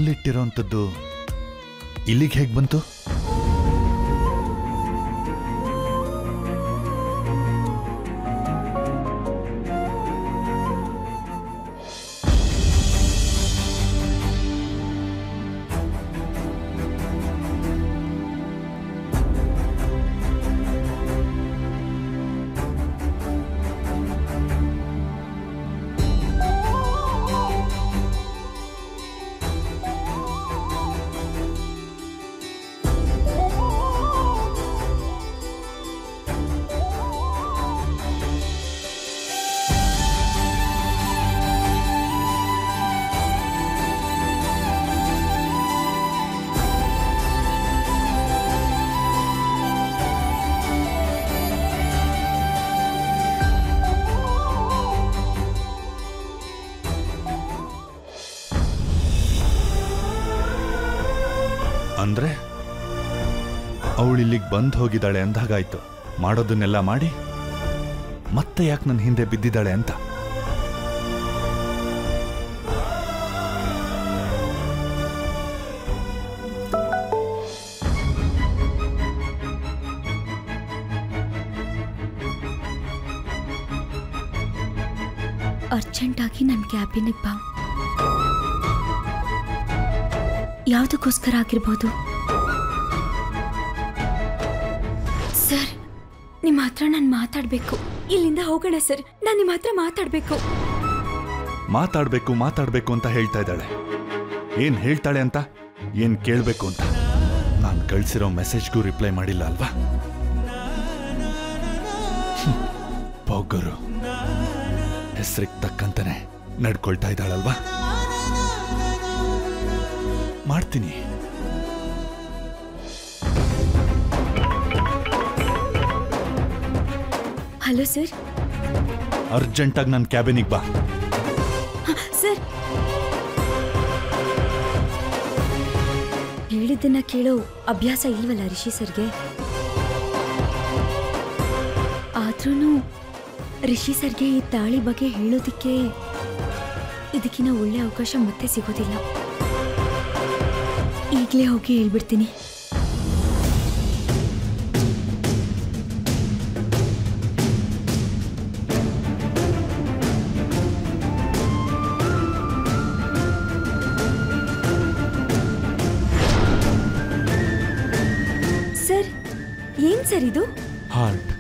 ಅಲ್ಲಿಟ್ಟಿರೋಂಥದ್ದು ಇಲ್ಲಿಗೆ ಹೇಗೆ ಬಂತು ಅಂದ್ರೆ ಅವಳು ಇಲ್ಲಿಗೆ ಬಂದು ಹೋಗಿದ್ದಾಳೆ ಅಂದಾಗಾಯ್ತು ಮಾಡೋದನ್ನೆಲ್ಲ ಮಾಡಿ ಮತ್ತೆ ಯಾಕೆ ನನ್ನ ಹಿಂದೆ ಬಿದ್ದಿದ್ದಾಳೆ ಅಂತ ಅರ್ಜೆಂಟಾಗಿ ನನ್ನ ಕ್ಯಾಬಿನಿಗೆ ಬಾ ಯಾವುದಕ್ಕೋಸ್ಕರ ಆಗಿರ್ಬೋದು ಸರ್ ನಿಮ್ಮ ಹತ್ರ ನಾನು ಮಾತಾಡಬೇಕು ಇಲ್ಲಿಂದ ಹೋಗೋಣ ಸರ್ ನಾನು ನಿಮ್ಮ ಹತ್ರ ಮಾತಾಡಬೇಕು ಮಾತಾಡ್ಬೇಕು ಮಾತಾಡ್ಬೇಕು ಅಂತ ಹೇಳ್ತಾ ಇದ್ದಾಳೆ ಏನ್ ಹೇಳ್ತಾಳೆ ಅಂತ ಏನ್ ಕೇಳ್ಬೇಕು ಅಂತ ನಾನು ಕಳ್ಸಿರೋ ಮೆಸೇಜ್ಗೂ ರಿಪ್ಲೈ ಮಾಡಿಲ್ಲ ಅಲ್ವಾ ಹ್ಮ್. ಪೊಗರು ಹೆಸರಿಗೆ ತಕ್ಕಂತಾನೆ ನಡ್ಕೊಳ್ತಾ ಇದ್ದಾಳಲ್ವಾ ಮಾಡ್ತೀನಿ ಹಲೋ ಸರ್ ಅರ್ಜೆಂಟಾಗಿ ನನ್ನ ಕ್ಯಾಬಿನಿಗೆ ಬಾ ಸರ್ ಹೇಳಿದ್ದನ್ನ ಕೇಳೋ ಅಭ್ಯಾಸ ಇಲ್ವಲ್ಲ ರಿಷಿ ಸರ್ಗೆ ಆದ್ರೂ ರಿಷಿ ಸರ್ಗೆ ಈ ತಾಳಿ ಬಗ್ಗೆ ಹೇಳೋದಿಕ್ಕೆ ಇದಕ್ಕಿಂತ ಒಳ್ಳೆ ಅವಕಾಶ ಮತ್ತೆ ಸಿಗೋದಿಲ್ಲ ಈಗಲೇ ಹೋಗಿ ಹೇಳ್ಬಿಡ್ತೀನಿ ಸರ್ ಏನ್ ಸರ್ ಇದು ಹಾರ್ಟ್